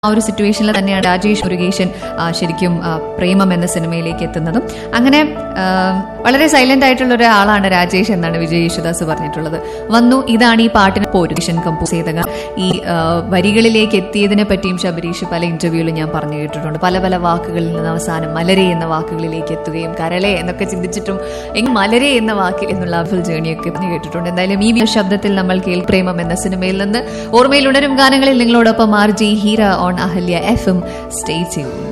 ആ ഒരു സിറ്റുവേഷനിൽ തന്നെയാണ് രാജേഷ് മുരുകേശൻ ആ, ശരിക്കും ആ, പ്രേമം എന്ന സിനിമയിലേക്ക് എത്തുന്നതും അങ്ങനെ ആ, വളരെ സൈലന്റ് ആയിട്ടുള്ള ഒരാളാണ് രാജേഷ് എന്നാണ് വിജയ് യേശുദാസ് പറഞ്ഞിട്ടുള്ളത് വന്നു ഇതാണ് ഈ പാട്ടിന് പോരുഷൻ കമ്പോസ് ചെയ്ത ഗാനം. ഈ ആ, വരികളിലേക്ക് എത്തിയതിനെ പറ്റിയും ശബരീഷ് പല ഇന്റർവ്യൂവിലും ഞാൻ പറഞ്ഞു കേട്ടിട്ടുണ്ട് പല പല വാക്കുകളിൽ നിന്ന് അവസാനം മലരെ എന്ന വാക്കുകളിലേക്ക് എത്തുകയും കരളെ എന്നൊക്കെ ചിന്തിച്ചിട്ടും എങ് മലരെ എന്ന വാക്കിൽ എന്നുള്ള ഫുൾ ജേണിയൊക്കെ പറഞ്ഞു കേട്ടിട്ടുണ്ട് എന്തായാലും ഈ ശബ്ദത്തിൽ നമ്മൾ കേൾ പ്രേമം എന്ന സിനിമയിൽ നിന്ന് ഓർമ്മയിൽ ഉണരും ഗാനങ്ങളിൽ നിങ്ങളോടൊപ്പം R J Heera on Ahalya F M stay ചെയ്യും